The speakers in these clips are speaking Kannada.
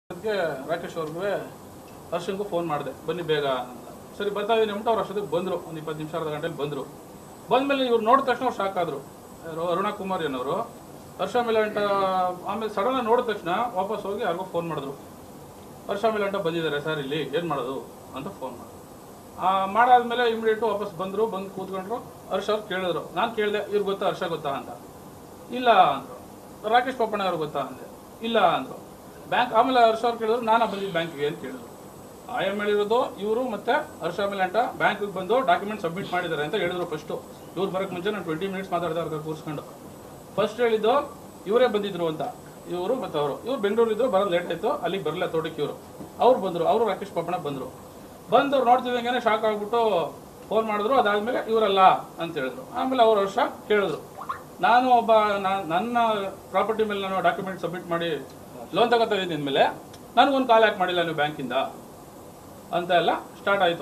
ಅದಕ್ಕೆ ರಾಕೇಶ್ ಅವ್ರಿಗೂ ಹರ್ಷನ್ಗೂ ಫೋನ್ ಮಾಡಿದೆ ಬನ್ನಿ ಬೇಗ ಅಂತ ಸರಿ ಬರ್ತಾ ಇದೀನಿ ಅಂದ್ಬಿಟ್ಟು ಅವ್ರು ಅಷ್ಟೊತ್ತಿಗೆ ಬಂದರು ಒಂದು ಇಪ್ಪತ್ತು ನಿಮಿಷ ಅರ್ಧ ಗಂಟೆಲಿ ಬಂದರು ಬಂದಮೇಲೆ ಇವ್ರು ನೋಡಿದ ತಕ್ಷಣ ಅವ್ರು ಶಾಕ್ ಆದರು ಯಾರು ಅರುಣಾ ಕುಮಾರ್ ಏನವರು ಹರ್ಷ ಮಿಲಂಟ ಆಮೇಲೆ ಸಡನ್ ನೋಡಿದ ತಕ್ಷಣ ವಾಪಸ್ ಹೋಗಿ ಯಾರಿಗೋ ಫೋನ್ ಮಾಡಿದ್ರು ಹರ್ಷ ಮಿಲಂಟ ಬಂದಿದ್ದಾರೆ ಸರ್ ಇಲ್ಲಿ ಏನು ಮಾಡೋದು ಅಂತ ಫೋನ್ ಮಾಡಿದ್ರು ಆ, ಮಾಡಾದ್ಮೇಲೆ ಇಮಿಡಿಯೇಟು ವಾಪಸ್ ಬಂದರು ಬಂದು ಕೂತ್ಕೊಂಡ್ರು ಹರ್ಷ ಅವ್ರು ಕೇಳಿದ್ರು ನಾನು ಕೇಳಿದೆ ಇವ್ರು ಗೊತ್ತಾ ಹರ್ಷ ಗೊತ್ತಾ ಅಂತ ಇಲ್ಲ ಅಂದರು ರಾಕೇಶ್ ಪಪ್ಪಣ್ಣ ಅವ್ರು ಗೊತ್ತಾ ಅಂದೆ ಇಲ್ಲ ಅಂದರು ಬ್ಯಾಂಕ್ ಆಮೇಲೆ ಹರ್ಷ ಅವ್ರು ಕೇಳಿದ್ರು ನಾನು ಬಂದಿದ್ದು ಬ್ಯಾಂಕಿಗೆ ಅಂತ ಕೇಳಿದ್ರು ಐ ಎಮ್ ಹೇಳಿರೋದು ಇವರು ಮತ್ತೆ ಹರ್ಷ ಮಿಲಂಟ ಬ್ಯಾಂಕಿಗೆ ಬಂದು ಡಾಕ್ಯುಮೆಂಟ್ ಸಬ್ಮಿಟ್ ಮಾಡಿದ್ದಾರೆ ಅಂತ ಹೇಳಿದ್ರು ಫಸ್ಟು ಇವ್ರು ಬರೋಕ್ಕೆ ಮುಂಚೆ ನಾನು ಟ್ವೆಂಟಿ ಮಿನಿಟ್ಸ್ ಮಾತಾಡ್ತಾ ಅವ್ರಿಗೆ ಕೂರಿಸ್ಕೊಂಡು ಫಸ್ಟ್ ಹೇಳಿದ್ದು ಇವರೇ ಬಂದಿದ್ರು ಅಂತ ಇವರು ಮತ್ತು ಅವರು ಇವ್ರು ಬೆಂಗಳೂರಿದ್ರು ಬರೋದು ಲೇಟ್ ಆಯಿತು ಅಲ್ಲಿಗೆ ಬರಲ್ಲ ತೋಟಕ್ಕೆ ಇವರು ಅವ್ರು ಬಂದರು ಅವರು ರಾಕೇಶ್ ಪಪ್ಪಣ್ಣ ಬಂದರು ಬಂದು ನೋಡ್ತಿದ್ದಂಗೆ ಶಾಕ್ ಆಗ್ಬಿಟ್ಟು ಫೋನ್ ಮಾಡಿದ್ರು ಅದಾದ್ಮೇಲೆ ಇವರಲ್ಲ ಅಂತ ಹೇಳಿದ್ರು ಆಮೇಲೆ ಅವ್ರ ವರ್ಷ ಕೇಳಿದ್ರು ನಾನು ಒಬ್ಬ ನಾ- ನನ್ನ ಪ್ರಾಪರ್ಟಿ ಮೇಲೆ ನಾನು ಡಾಕ್ಯುಮೆಂಟ್ ಸಬ್ಮಿಟ್ ಮಾಡಿ ಲೋನ್ ತಗೋತಾ ಇದ್ದೀನಿ ಅಂದಮೇಲೆ ನನಗೊಂದು ಕಾಲ್ ಯಾಕೆ ಮಾಡಿಲ್ಲ ನೀವು ಬ್ಯಾಂಕಿಂದ ಅಂತ ಎಲ್ಲ ಸ್ಟಾರ್ಟ್ ಆಯಿತು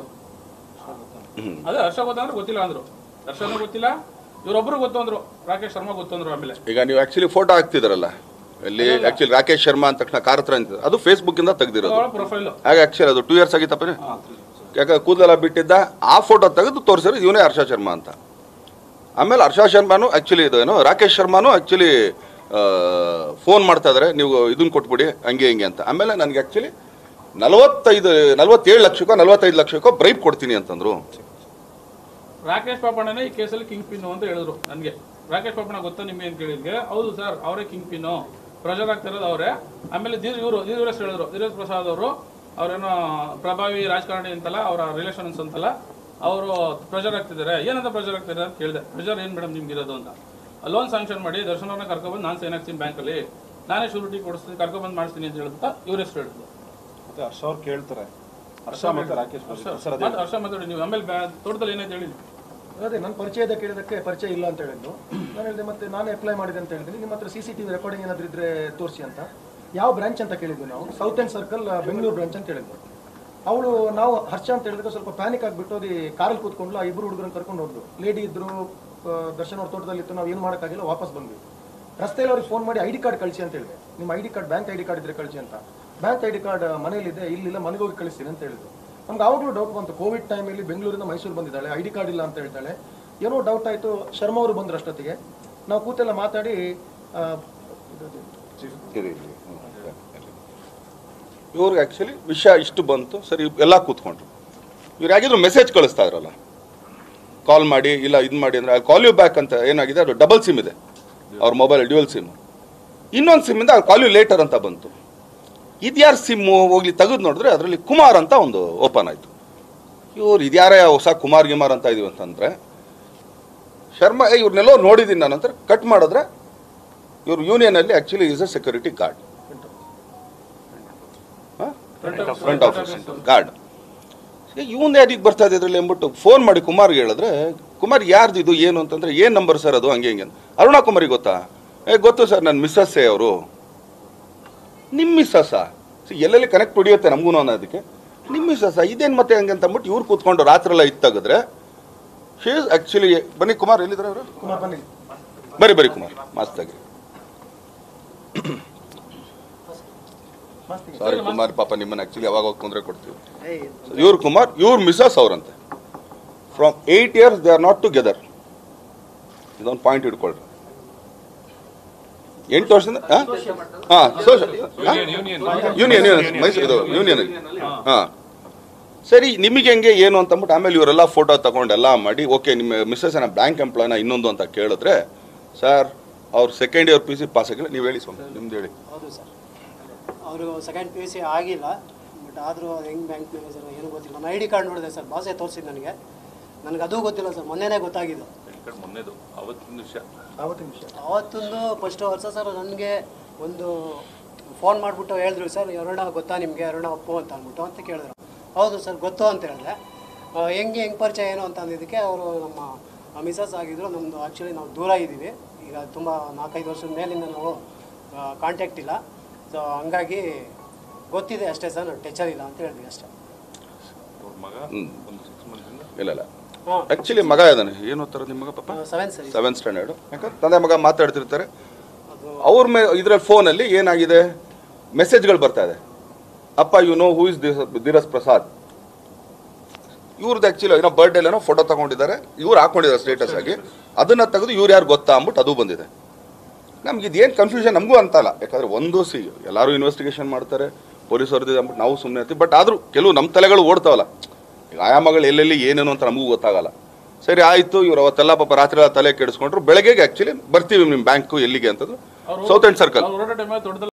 ಅದೇ ಹರ್ಷ ಗೊತ್ತಾ ಅಂದ್ರೆ ಗೊತ್ತಿಲ್ಲ ಅಂದ್ರು ಹರ್ಷನೂ ಗೊತ್ತಿಲ್ಲ ಇವರೊಬ್ರು ಗೊತ್ತು ಅಂದ್ರು ರಾಕೇಶ್ ಶರ್ಮಾ ಗೊತ್ತು ಅಂದ್ರು ಆಮೇಲೆ ಈಗ ನೀವು ಆಕ್ಚುಲಿ ಫೋಟೋ ಹಾಕ್ತಿದ್ರಲ್ಲ ಇಲ್ಲಿ ಆಕ್ಚುಲಿ ರಾಕೇಶ್ ಶರ್ಮಾ ಅಂದ ತಕ್ಷಣ ಕಾರ್ ಹತ್ರ ನಿಂತಿದೆ ಅದು ಫೇಸ್ಬುಕ್ ಇಂದ ತೆಗ್ದಿರೋದು ಅವಳ ಪ್ರೊಫೈಲ್ ಹಾಗೆ ಆಕ್ಚುಲಿ ಅದು ಟೂ ಇಯರ್ಸ್ ಆಗಿತ್ತಪ್ಪನೇ ಯಾಕಂದ್ರೆ ಕೂದಲೆಲ್ಲ ಬಿಟ್ಟಿದ್ದ ಆ ಫೋಟೋ ತೆಗೆದು ತೋರಿಸಿದ್ರೆ ಇವನೇ ಹರ್ಷ ಶರ್ಮಾ ಅಂತ ಆಮೇಲೆ ಹರ್ಷ ಶರ್ಮಾನು ಆಕ್ಚುಲಿ ಇದು ಏನು ರಾಕೇಶ್ ಶರ್ಮಾನು ಆಕ್ಚುಲಿ ಫೋನ್ ಮಾಡ್ತಾ ಇದಾರೆ ನೀವು ಇದನ್ನ ಕೊಟ್ಬಿಡಿ ಹಂಗೆ ಹಿಂಗೆ ಅಂತ ಆಮೇಲೆ ನನಗೆ ಆಕ್ಚುಲಿ ನಲವತ್ತೈದು ನಲವತ್ತೇಳು ಲಕ್ಷಕ್ಕೋ ನಲವತ್ತೈದು ಲಕ್ಷಕ್ಕೋ ಬ್ರೈಪ್ ಕೊಡ್ತೀನಿ ಅಂತಂದ್ರು ರಾಕೇಶ್ ಪಾಪಣ್ಣನೇ ಈ ಕೇಸಲ್ಲಿ ಕಿಂಗ್ ಪಿನ್ನು ಅಂತ ಹೇಳಿದ್ರು ನನಗೆ ರಾಕೇಶ್ ಪಾಪಣ್ಣ ಗೊತ್ತಾ ನಿಮಗೆ ಅಂತ ಕೇಳಿದ್ಗೆ ಹೌದು ಸರ್ ಅವರೇ ಕಿಂಗ್ ಪಿನ್ನು ಪ್ರೆಷರ್ ಆಗ್ತಿರೋದು ಅವರೇ ಆಮೇಲೆ ದೀರ್ ಇವರು ದೀರ್ ಹೆಸರು ಹೇಳಿದ್ರು ಧೀರಜ್ ಪ್ರಸಾದ್ ಅವರು ಅವರೇನೋ ಪ್ರಭಾವಿ ರಾಜಕಾರಣಿ ಅಂತಲ್ಲ ಅವರ ರಿಲೇಷನ್ಸ್ ಅಂತಲ್ಲ ಅವರು ಪ್ರೆಷರ್ ಆಗ್ತಿದ್ದಾರೆ ಏನಂತ ಪ್ರೆಷರ್ ಆಗ್ತಿದ್ದಾರೆ ಅಂತ ಕೇಳಿದೆ ಪ್ರೆಷರ್ ಏನು ಮೇಡಮ್ ನಿಮ್ಗೆ ಇರೋದು ಅಂತ ಲೋನ್ ಸ್ಯಾಂಕ್ಷನ್ ಮಾಡಿ ದರ್ಶನ್ ಅವ್ರನ್ನ ಕರ್ಕೊಬಂದು ನಾನು ಸೈನ್ ಹಾಕ್ತೀನಿ ಬ್ಯಾಂಕಲ್ಲಿ ನಾನೇ ಶೂರಿಟಿ ಕೊಡಿಸ್ತೀನಿ ಕರ್ಕೊಬಂದು ಮಾಡಿಸ್ತೀನಿ ಅಂತ ಹೇಳಿದ ಇವ್ರ ಹೆಸರು ಹೇಳಿದ್ರು ಮತ್ತೆ ಹರ್ಷ ಅವ್ರು ಕೇಳ್ತಾರೆ ಹರ್ಷ ಮತ್ತೆ ರಾಕೇಶ್ ಬಂದಿದ್ರು. ಸರ್ ಅದೇ ಮತ್ತೆ ಹರ್ಷ ಮಾತಾಡಿ ನೀವು ಆಮೇಲೆ ಬ್ಯಾ- ತೋಟದಲ್ಲಿ ಏನಾಯ್ತು ಹೇಳಿ ಅದೇ ನನ್ನ ಪರಿಚಯದ ಕೇಳಿದಕ್ಕೆ ಪರಿಚಯ ಇಲ್ಲ ಅಂತ ಹೇಳಿದ್ದು ನಾನು ಹೇಳಿದೆ ಮತ್ತೆ ನಾನೇ ಅಪ್ಲೈ ಮಾಡಿದೆ ಅಂತ ಹೇಳಿದ್ದೀನಿ ನಿಮ್ಮ ಹತ್ರ C C T V recording ಏನಾದರೂ ಇದ್ರೆ ತೋರಿಸಿ ಅಂತ ಯಾವ ಬ್ರಾಂಚ್ ಅಂತ ಕೇಳಿದ್ವಿ ನಾವು south end circle Bengaluru branch ಅಂತ ಹೇಳಿದ್ವಿ ಅವಳು ನಾವು ಹರ್ಷ ಅಂತ ಹೇಳಿದಾಗ ಸ್ವಲ್ಪ ಪ್ಯಾನಿಕ್ ಆಗಿಬಿಟ್ಟು ಅದು ಕಾರಲ್ಲಿ ಕೂತ್ಕೊಂಡು ಆ ಇಬ್ಬರು ಹುಡುಗರನ್ನ ಕರ್ಕೊಂಡು ಹೋದ್ರು ಲೇಡಿ ಇದ್ರು ಆ, ದರ್ಶನ್ ಅವ್ರ ತೋಟದಲ್ಲಿತ್ತು ನಾವು ಏನು ಮಾಡೋಕ್ಕಾಗಿಲ್ಲ ವಾಪಸ್ ಬಂದ್ವಿ ರಸ್ತೆಯಲ್ಲಿ ಅವ್ರಿಗೆ ಫೋನ್ ಮಾಡಿ ಐ ಡಿ ಕಾರ್ಡ್ ಕಳಿಸಿ ಅಂತ ಹೇಳಿದೆ ನಿಮ್ಮ I D card bank I D card ಇದ್ರೆ ಕಳಿಸಿ ಅಂತ ಬ್ಯಾಂಕ್ ಐ ಡಿ ಕಾರ್ಡ್ ಮನೇಲಿದೆ ಇಲ್ಲಿಲ್ಲ ಮನೆಗೆ ಹೋಗಿ ಕಳಿಸ್ತೀನಿ ಅಂತ ಹೇಳಿದ್ರು ನಮ್ಗೆ ಆವಾಗಲೂ ಡೌಟ್ ಬಂತು ಕೋವಿಡ್ ಟೈಮಲ್ಲಿ ಬೆಂಗಳೂರಿಂದ ಮೈಸೂರು ಬಂದಿದ್ದಾಳೆ ಐ ಡಿ ಕಾರ್ಡ್ ಇಲ್ಲ ಅಂತ ಹೇಳ್ತಾಳೆ ಏನೋ ಡೌಟ್ ಆಯಿತು ಶರ್ಮಾ ಅವರು ಬಂದ್ರು ಅಷ್ಟೊತ್ತಿಗೆ ನಾವು ಕೂತೆಲ್ಲ ಮಾತಾಡಿ ಆ, ಇದು- ಇವ್ರಿಗೆ ಆ್ಯಕ್ಚುಲಿ ವಿಷಯ ಇಷ್ಟು ಬಂತು ಸರಿ ಎಲ್ಲ ಕೂತ್ಕೊಂಡ್ರು ಇವ್ರು ಯಾಗಿದ್ರು ಮೆಸೇಜ್ ಕಳಿಸ್ತಾ ಇದ್ರಲ್ಲ ಕಾಲ್ ಮಾಡಿ ಇಲ್ಲ ಇದು ಮಾಡಿ ಅಂದರೆ ಕಾಲ್ ಯು ಬ್ಯಾಕ್ ಅಂತ ಏನಾಗಿದೆ ಅದು ಡಬಲ್ ಸಿಮ್ ಇದೆ ಅವ್ರ ಮೊಬೈಲ್ ಡ್ಯುಯಲ್ ಸಿಮ್ ಇನ್ನೊಂದು ಸಿಮ್ಮಿಂದ ಕಾಲ್ ಯು ಲೇಟರ್ ಅಂತ ಬಂತು ಇದ್ಯಾರು ಸಿಮ್ಮು ಹೋಗ್ಲಿ ತೆಗೆದು ನೋಡಿದ್ರೆ ಅದರಲ್ಲಿ ಕುಮಾರ್ ಅಂತ ಒಂದು ಓಪನ್ ಆಯಿತು ಇವ್ರು ಇದ್ಯಾರೇ ಹೊಸ ಕುಮಾರ್ ಗಿಮಾರ್ ಅಂತ ಇದೀವಿ ಅಂತಂದರೆ ಶರ್ಮಾ ಏ, ಇವ್ರನ್ನೆಲ್ಲೋ ನೋಡಿದ್ದೀನಿ ನಾನು ಅಂತ ಕಟ್ ಮಾಡಿದ್ರೆ ಇವ್ರು ಯೂನಿಯನಲ್ಲಿ actually is a security guard front office guard ಇವನ್ ಯಾರಿಗೆ ಬರ್ತಾ ಇದೆ ಇದ್ರಲ್ಲಿ ಎಂಬಿಟ್ಟು ಫೋನ್ ಮಾಡಿ ಕುಮಾರ್ಗೆ ಹೇಳಿದ್ರೆ ಕುಮಾರ್ ಯಾರ್ದು ಇದು ಏನು ಅಂತಂದ್ರೆ ಏನ್ ನಂಬರ್ ಸರ್ ಅದು ಹಂಗೆ ಹಿಂಗೆ ಅಂತ. ಅರುಣಾ ಕುಮಾರಿಗೆ ಗೊತ್ತಾ ಏ ಗೊತ್ತು ಸರ್ ನನ್ನ ಮಿಸ್ಸಸ್ಸೇ ಅವರು ನಿಮ್ಮ ಮಿಸ್ಸಸ್ಸಾ ಎಲ್ಲೆಲ್ಲಿ ಕನೆಕ್ಟ್ ಹೊಡಿಯುತ್ತೆ ನಮಗೂ ಅನ್ನೋದಕ್ಕೆ ನಿಮ್ಮ ಮಿಸ್ಸಸ್ಸಾ ಇದೇನು ಮತ್ತೆ ಹಂಗೆ ಅಂತ ಅಂದ್ಬಿಟ್ಟು ಇವ್ರು ಕೂತ್ಕೊಂಡು ರಾತ್ರಿ ಎಲ್ಲ ಇತ್ತು ತೆಗೆದ್ರೆ ಶಿ ಇಸ್ ಆ್ಯಕ್ಚುಲಿ ಬನ್ನಿ ಕುಮಾರ್ ಎಲ್ಲಿದ್ದಾರೆ ಅವರು ಕುಮಾರ್ ಬನ್ನಿ ಬರಿ ಬರಿ ಕುಮಾರ್ ಮಸ್ತಾಗಿ ಸಾರಿ ಕುಮಾರ್ ಪಾಪ ನಿಮ್ಮನ್ನ ಆಕ್ಚುಲಿ ಯಾವಾಗ ಹೋಗಿ ತೊಂದರೆ ಕೊಡ್ತೀವಿ ಇವ್ರು ಕುಮಾರ್ ಇವ್ರ ಮಿಸಸ್ ಅವ್ರಂತೆ from eight years they are not together ಇದೊಂದು ಪಾಯಿಂಟ್ ಇಟ್ಕೊಳ್ರಿ ಎಂಟು ವರ್ಷದಿಂದ ಹಾಂ ಸೋಷಲ್ ಯೂನಿಯನ್ ಯೂನಿಯನ್ ಮೈಸೂರು ಇದು ಯೂನಿಯನ್ ಹಾಂ ಸರಿ ನಿಮಗೆ ಹೆಂಗೆ ಏನು ಅಂತ ಅಂದ್ಬಿಟ್ಟು ಆಮೇಲೆ ಇವರೆಲ್ಲ ಫೋಟೋ ತಗೊಂಡೆಲ್ಲ ಮಾಡಿ ಓಕೆ ನಿಮ್ಮ ಮಿಸ್ಸಸ್ ಏನ ಬ್ಯಾಂಕ್ ಎಂಪ್ಲಾಯ್ನ ಇನ್ನೊಂದು ಅಂತ ಕೇಳಿದ್ರೆ ಸರ್ ಅವ್ರು second year P C pass ಆಗಿಲ್ಲ ನೀವು ಹೇಳಿ ಸ್ವಾಮಿ ನಿಮ್ದು ಹೇಳಿ ಹೌದು ಸರ್ ಅವರು ಸೆಕೆಂಡ್ ಪಿ ಯು ಸಿ ಆಗಿಲ್ಲ ಬಟ್ ಆದರೂ ಹೆಂಗೆ ಬ್ಯಾಂಕ್ ಮ್ಯಾನೇಜರ್ ಏನೂ ಗೊತ್ತಿಲ್ಲ ನಾನು ಐ ಡಿ ಕಾರ್ಡ್ ನೋಡಿದೆ ಸರ್ ಬಾಸೇ ತೋರಿಸಿದ್ದು ನನಗೆ ನನಗೆ ಅದು ಗೊತ್ತಿಲ್ಲ ಸರ್ ಮೊನ್ನೆನೇ ಗೊತ್ತಾಗಿದ್ದು ಮೊನ್ನೆದು ಅವತ್ತಿನ ವಿಷಯ ಆವತ್ತಿನ ವಿಷಯ ಅವತ್ತೊಂದು ಫಸ್ಟ್ ವರ್ಷ ಸರ್ ನನಗೆ ಒಂದು ಫೋನ್ ಮಾಡಿಬಿಟ್ಟು ಹೇಳಿದ್ರು ಸರ್ ಅರುಣ ಗೊತ್ತಾ ನಿಮಗೆ ಅರುಣ ಅಪ್ಪು ಅಂತ ಅಂದ್ಬಿಟ್ಟು ಅಂತ ಕೇಳಿದ್ರು ಹೌದು ಸರ್ ಗೊತ್ತು ಅಂತ ಹೇಳಿದೆ ಆ, ಹೆಂಗೆ ಹೆಂಗೆ ಪರಿಚಯ ಏನು ಅಂತ ಅಂದಿದ್ದಕ್ಕೆ ಅವರು ನಮ್ಮ ಮಿಸಸ್ ಆಗಿದ್ರು ನಮ್ಮದು ಆ್ಯಕ್ಚುಲಿ ನಾವು ದೂರ ಇದ್ದೀವಿ ಈಗ ತುಂಬ ನಾಲ್ಕೈದು ವರ್ಷದ ಮೇಲಿಂದ ನಾವು ಕಾಂಟ್ಯಾಕ್ಟ್ ಇಲ್ಲ ಸೊ ಹಂಗಾಗಿ ಗೊತ್ತಿದೆ ಅಷ್ಟೇ ಸರ್ ನಾನು ಟಚರ್ ಇಲ್ಲ ಅಂತ ಹೇಳಿದ್ವಿ ಅಷ್ಟೇ ಹ್ಮ್. ಇಲ್ಲ ಇಲ್ಲ ಹಾಂ ಆಕ್ಚುಲಿ ಮಗ ಇದ್ದಾನೆ ಏನು ಓದ್ತಾರೆ ನಿಮ್ಮ ಮಗ ಪಾಪ ಸೆವೆನ್ ಸರಿ ಸೆವೆಂತ್ ಸ್ಟ್ಯಾಂಡರ್ಡು ಯಾಕಂದ್ರೆ ತಂದೆ ಮಗ ಮಾತಾಡ್ತಿರ್ತಾರೆ ಅದು ಅವ್ರ ಮೇ ಇದ್ರಲ್ಲಿ ಫೋನಲ್ಲಿ ಏನಾಗಿದೆ ಮೆಸೇಜ್ಗಳು ಬರ್ತಾ ಇದೆ ಅಪ್ಪ you know who is Dheeras Prasad ಇವ್ರದ್ದು ಆಕ್ಚುಲಿ ಏನೋ ಬರ್ಡೇ ಏನೋ ಫೋಟೋ ತಗೊಂಡಿದ್ದಾರೆ ಇವ್ರು ಹಾಕೊಂಡಿದ್ದಾರೆ ಸ್ಟೇಟಸ್ ಆಗಿ ಅದನ್ನ ತೆಗೆದು ಇವ್ರು ಯಾರು ಗೊತ್ತಾ ಅಂದ್ಬಿಟ್ಟು ಅದು ಬಂದಿದೆ ನಮ್ಗೆ ಇದೇನು ಕನ್ಫ್ಯೂಷನ್ ನಮಗೂ ಅಂತಲ್ಲ ಯಾಕಂದ್ರೆ ಒಂದು ಸಿ ಎಲ್ಲರೂ ಇನ್ವೆಸ್ಟಿಗೇಷನ್ ಮಾಡ್ತಾರೆ ಪೊಲೀಸರದ್ದು ಅಂದ್ಬಿಟ್ಟು ನಾವು ಸುಮ್ಮನೆ ಇರ್ತೀವಿ ಬಟ್ ಆದರೂ ಕೆಲವು ನಮ್ಮ ತಲೆಗಳು ಓಡ್ತಾವಲ್ಲ ಈಗ ಆಯಾಮಗಳು ಎಲ್ಲೆಲ್ಲಿ ಏನೇನು ಅಂತ ನಮಗೂ ಗೊತ್ತಾಗಲ್ಲ ಸರಿ ಆಯಿತು ಇವ್ರು ಅವತ್ತೆಲ್ಲ ಪಾಪ ರಾತ್ರಿ ಎಲ್ಲ ತಲೆ ಕೆಡಿಸ್ಕೊಂಡ್ರು ಬೆಳಗ್ಗೆಗೆ ಆ್ಯಕ್ಚುಲಿ ಬರ್ತೀವಿ ನಿಮ್ಮ ಬ್ಯಾಂಕು ಎಲ್ಲಿಗೆ ಅಂತದ್ದು ಅವ್ರು- ಸೌತ್ ಎಂಡ್ ಸರ್ಕಲ್ ಅವ್ರು ಹೊರಡೋ ಟೈಮಲ್ಲಿ ದೊಡ್ಡದಲ್ಲಿ